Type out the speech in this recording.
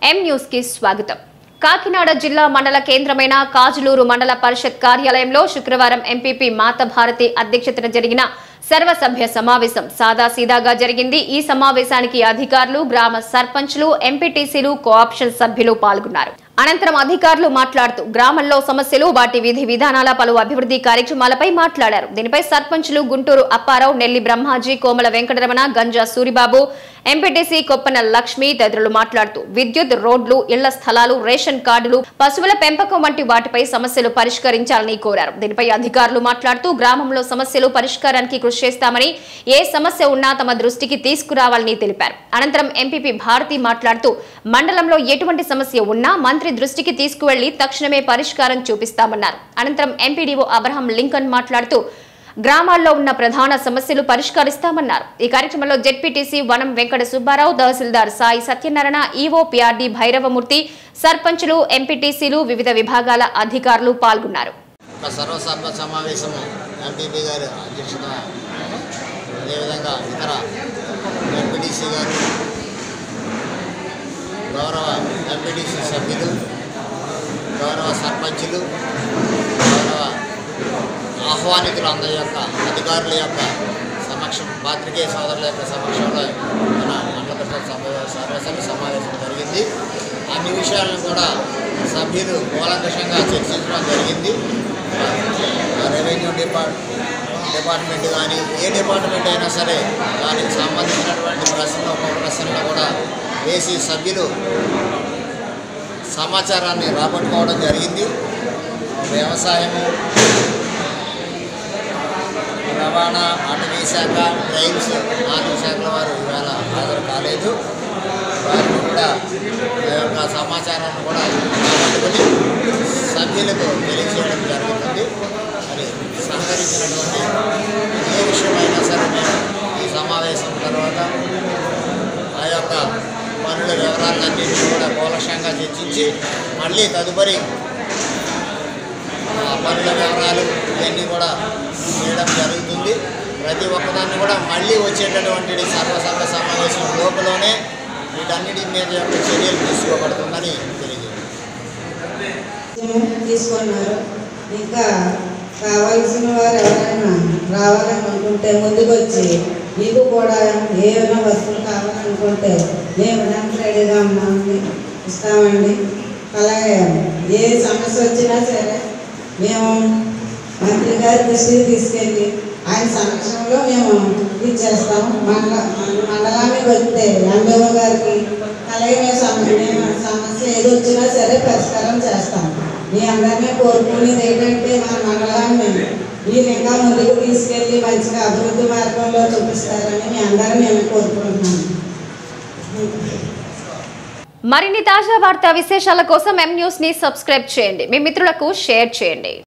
M news కి స్వాగతం కాకినాడ జిల్లా మండల కేంద్రమైన కాజులూరు మండల పరిషత్ కార్యాలయంలో శుక్రవారం ఎంపీపీ మాత భారతి అధ్యక్షతన జరిగిన సర్వసభ్య సమావేశం సాదాసీదాగా జరిగింది ఈ సమావేశానికి అధికారులు గ్రామ సర్పంచ్లు ఎంపీటీసీలు కోఆప్షన్ సభ్యులు పాల్గొన్నారు అనంతరం అధికారులు మాట్లాడుతూ గ్రామంలో సమస్యలు వాటి విధి విధానాల పలు అభివృద్ధి కార్యక్రమాలపై మాట్లాడారు దీనిపై సర్పంచ్లు గుంటూరు అప్పారావు నెల్లి బ్రహ్మాజీ కోమల వెంకటరమణ గంజా సూరిబాబు ఎంపీటీసీ కొప్పన లక్ష్మి తదితరులు మాట్లాడుతూ విద్యుత్ రోడ్లు ఇళ్ల స్థలాలు రేషన్ కార్డులు పశువుల పెంపకం వంటి వాటిపై సమస్యలు పరిష్కరించాలని కోరారు దీనిపై అధికారులు మాట్లాడుతూ గ్రామంలో సమస్యలు పరిష్కారానికి కృషి చేస్తామని ఏ సమస్య ఉన్నా తమ దృష్టికి తీసుకురావాలని తెలిపారు అనంతరం ఎంపీపీ భారతి మాట్లాడుతూ మండలంలో ఎటువంటి సమస్య ఉన్నా మంత్రి దృష్టికి తీసుకువెళ్లి తక్షణమే పరిష్కారం చూపిస్తామన్నారు అనంతరం ఎంపీడీఓ అబ్రహం లింకన్ మాట్లాడుతూ గ్రామాల్లో ఉన్న ప్రధాన సమస్యలు పరిష్కరిస్తామన్నారు ఈ కార్యక్రమంలో ZPTC Vanam Venkata Subbarao tahsildar Sai Satyanarayana EO PRD Bhairavamurthy సర్పంచులు ఎంపీటీసీలు వివిధ విభాగాల అధికారులు పాల్గొన్నారు ఒక సర్వసభ్య సమావేశము ఎంపీపీ గారి అధ్యక్షత అదేవిధంగా ఇతర ఎంపీటీసీ గారు గౌరవ ఎంపీటీసీ సభ్యులు గౌరవ సర్పంచులు గౌరవ ఆహ్వానితులు అందరి యొక్క అధికారుల యొక్క సమక్షం పాత్రికేయ సోదరుల యొక్క సమక్షంలో మన మండల పరిషత్ సభ- సర్వసభ్య సమావేశం జరిగింది అన్ని విషయాలను కూడా సభ్యులు కూలంకషంగా చర్చించడం జరిగింది రెవెన్యూ డిపార్ట్ డిపార్ట్మెంట్ కానీ ఏ డిపార్ట్మెంట్ అయినా సరే దానికి సంబంధించినటువంటి ప్రశ్నలు ఒక ప్రశ్నలు కూడా వేసి సభ్యులు సమాచారాన్ని రాబట్టుకోవడం జరిగింది వ్యవసాయము రవాణా అటవీ శాఖ డ్రైవ్స్ నాలుగు శాఖల వారు ఇవాళ హాజరు కాలేదు వారిని కూడా ఆ యొక్క సమాచారాన్ని కూడా పట్టుకొని సభ్యులకు తెలియజేయడం జరుగుతుంది మరి సహకరించినటువంటి ఏ విషయమైనా సరే మేము ఈ సమావేశం తర్వాత ఆ యొక్క పనుల వివరాలన్నింటినీ కూడా కూలక్షంగా చర్చించి మళ్ళీ తదుపరి ఆ పనుల వివరాలు ఇవన్నీ కూడా చేయడం జరుగుతుంది ప్రతి ఒక్కదాన్ని కూడా మళ్ళీ వచ్చేటటువంటి సర్వసంఘ సమావేశం లోపలనే వీటన్నిటి మీద యొక్క చర్యలు తీసుకోబడుతుందని తెలియజేయండి తీసుకున్నారు ఇంకా కావాల్సిన వారు ఎవరైనా రావాలని అనుకుంటే ముందుకు వచ్చి మీకు కూడా ఏమైనా వస్తువులు కావాలనుకుంటే మేము దానికి రెడీగా ఉన్నామండి ఇస్తామండి అలాగే ఏ సమస్య వచ్చినా సరే మేము మంత్రి గారి దృష్టికి తీసుకెళ్ళి ఆయన సమక్షంలో మేము ఇచ్చేస్తాము మండల మండలానికి వస్తే ఎంబీఓ గారికి అలాగే మేము సమ మేము సమస్య ఏది వచ్చినా సరే పరిష్కారం చేస్తాం మీ అందరినీ కోరుకునేది ఏంటంటే మన మండలాన్ని మీరు ఇంకా ముందుకు తీసుకెళ్ళి మంచిగా అభివృద్ధి మార్గంలో చూపిస్తారని మీ అందరం మేము కోరుకుంటున్నాము మరిన్ని తాజా వార్తా విశేషాల కోసం ఎం న్యూస్ ని సబ్స్క్రైబ్ చేయండి మీ మిత్రులకు షేర్ చేయండి